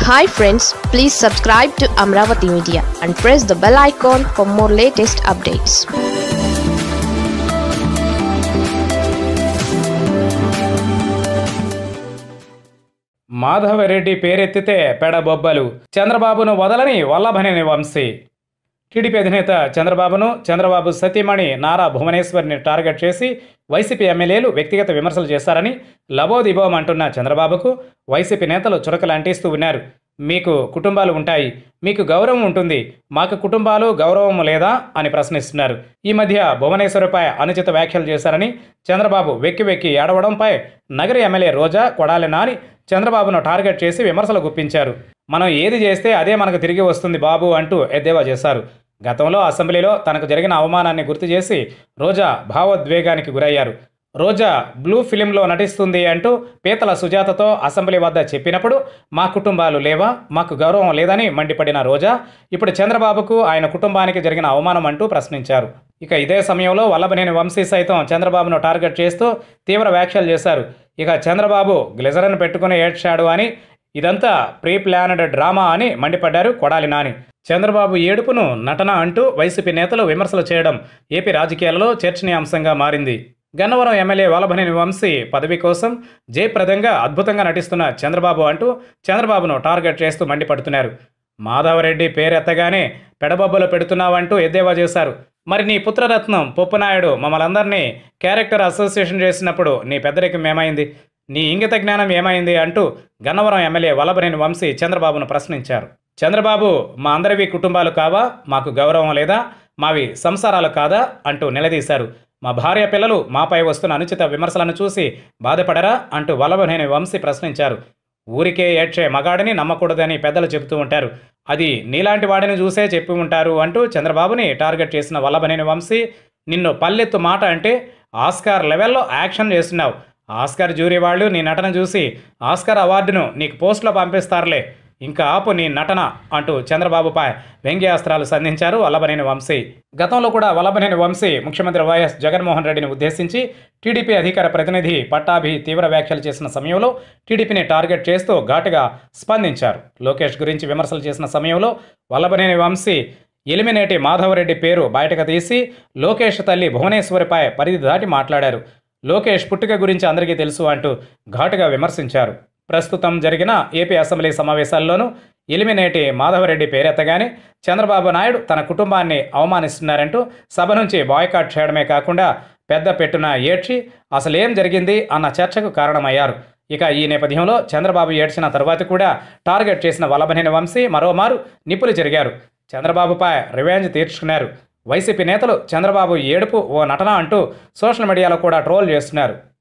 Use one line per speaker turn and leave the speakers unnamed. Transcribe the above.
hi friends please subscribe to Amaravati media and press the bell icon for more latest updates
Madhava Reddy పేరెత్తితే పెడబొబ్బలు చంద్రబాబును వదలని Vallabhaneni Vamsi TDP అధినేత చంద్రబాబును చంద్రబాబు సతీమణి నారా భువనేశ్వర్ని టార్గెట్ చేసి వైసీపీ ఎమ్మెల్యేలు వ్యక్తిగత విమర్శలు చేశారని లబోదిబోం అంటున్న చంద్రబాబుకు వైసీపీ నేతలు చురకలు అంటిస్తూ ఉన్నారు మీకు కుటుంబాలు ఉంటాయి మీకు గౌరవం ఉంటుంది మాకు కుటుంబాలు గౌరవం లేదా అని ప్రశ్నిస్తున్నారు ఈ మధ్య భువనేశ్వరిపై అనుచిత వ్యాఖ్యలు చేశారని చంద్రబాబు వెక్కి వెక్కి ఏడవడంపై నగరి ఎమ్మెల్యే రోజా కొడాలి నాని చంద్రబాబును టార్గెట్ చేసి విమర్శలు గుప్పించారు మనం ఏది చేస్తే అదే మనకు తిరిగి వస్తుంది బాబు అంటూ ఎద్దేవా చేశారు గతంలో అసెంబ్లీలో తనకు జరిగిన అవమానాన్ని గుర్తు చేసి రోజా భావోద్వేగానికి గురయ్యారు రోజా బ్లూ ఫిలింలో నటిస్తుంది అంటూ పీతల సుజాతతో అసెంబ్లీ వద్ద చెప్పినప్పుడు మా కుటుంబాలు లేవా మాకు గౌరవం లేదని మండిపడిన రోజా ఇప్పుడు చంద్రబాబుకు ఆయన కుటుంబానికి జరిగిన అవమానం అంటూ ప్రశ్నించారు ఇక ఇదే సమయంలో వల్లభనేని వంశీ సైతం చంద్రబాబును టార్గెట్ చేస్తూ తీవ్ర వ్యాఖ్యలు చేశారు ఇక చంద్రబాబు గ్లిజరన్ పెట్టుకుని ఏడ్చాడు అని ఇదంతా ప్రీ ప్లానడ్ డ్రామా అని మండిపడ్డారు కొడాలి నాని చంద్రబాబు ఏడుపును నటన అంటూ వైసీపీ నేతలు విమర్శలు చేయడం ఏపీ రాజకీయాలలో చర్చనీయాంశంగా మారింది గన్నవరం ఎమ్మెల్యే వల్లభనేని వంశీ పదవి కోసం జయప్రదంగా అద్భుతంగా నటిస్తున్న చంద్రబాబు అంటూ చంద్రబాబును టార్గెట్ చేస్తూ మండిపడుతున్నారు మాధవరెడ్డి పేరెత్తగానే పెడబొబ్బలు పెడుతున్నావంటూ ఎద్దేవా చేశారు మరి నీ పుత్రరత్నం పొప్పునాయుడు మమ్మల్ందరినీ క్యారెక్టర్ అసోసియేషన్ చేసినప్పుడు నీ పెద్దరికం ఏమైంది నీ ఇంగిత జ్ఞానం ఏమైంది అంటూ గన్నవరం ఎమ్మెల్యే వల్లభనేని వంశీ చంద్రబాబును ప్రశ్నించారు చంద్రబాబు మా అందరివి కుటుంబాలు కావా మాకు గౌరవం లేదా మావి సంసారాలు కాదా అంటూ నిలదీశారు మా భార్య పిల్లలు మాపై వస్తున్న అనుచిత విమర్శలను చూసి బాధపడరా అంటూ వల్లభనేని వంశీ ప్రశ్నించారు ఊరికే ఏడ్చే మగాడిని నమ్మకూడదని పెద్దలు చెబుతూ ఉంటారు అది నీలాంటి వాడిని చూసే చెప్పి ఉంటారు అంటూ చంద్రబాబుని టార్గెట్ చేసిన వల్లభనేని వంశీ నిన్ను పల్లెత్తు మాట అంటే ఆస్కార్ లెవెల్లో యాక్షన్ చేస్తున్నావు ఆస్కార్ జ్యూరీ వాళ్ళు నీ నటన చూసి ఆస్కార్ అవార్డును నీకు పోస్టులో పంపిస్తారులే ఇంకా ఆపు నీ నటన అంటూ చంద్రబాబుపై వ్యంగ్యాస్త్రాలు సంధించారు వల్లభనేని వంశీ గతంలో కూడా వల్లభనేని వంశీ ముఖ్యమంత్రి వైఎస్ జగన్మోహన్ రెడ్డిని ఉద్దేశించి టీడీపీ అధికార ప్రతినిధి పట్టాభి తీవ్ర వ్యాఖ్యలు చేసిన సమయంలో టీడీపీని టార్గెట్ చేస్తూ ఘాటుగా స్పందించారు లోకేష్ గురించి విమర్శలు చేసిన సమయంలో వల్లభనేని వంశీ ఎలిమినేటి మాధవరెడ్డి పేరు బయటకు తీసి లోకేష్ తల్లి భువనేశ్వరిపై పరిధి దాటి మాట్లాడారు లోకేష్ పుట్టుక గురించి అందరికీ తెలుసు అంటూ ఘాటుగా విమర్శించారు ప్రస్తుతం జరిగిన ఏపీ అసెంబ్లీ సమావేశాల్లోనూ ఎలిమినేటి మాధవరెడ్డి పేరెత్తగానే చంద్రబాబు నాయుడు తన కుటుంబాన్ని అవమానిస్తున్నారంటూ సభ నుంచి బాయ్కాట్ చేయడమే కాకుండా పెద్ద పెట్టున ఏడ్చి అసలేం జరిగింది అన్న చర్చకు కారణమయ్యారు ఇక ఈ నేపథ్యంలో చంద్రబాబు ఏడ్చిన తర్వాత కూడా టార్గెట్ చేసిన వల్లభనేని వంశీ మరోమారు నిప్పులు జరిగారు చంద్రబాబుపై రివెంజ్ తీర్చుకున్నారు వైసీపీ నేతలు చంద్రబాబు ఏడుపు ఓ నటన అంటూ సోషల్ మీడియాలో కూడా ట్రోల్ చేస్తున్నారు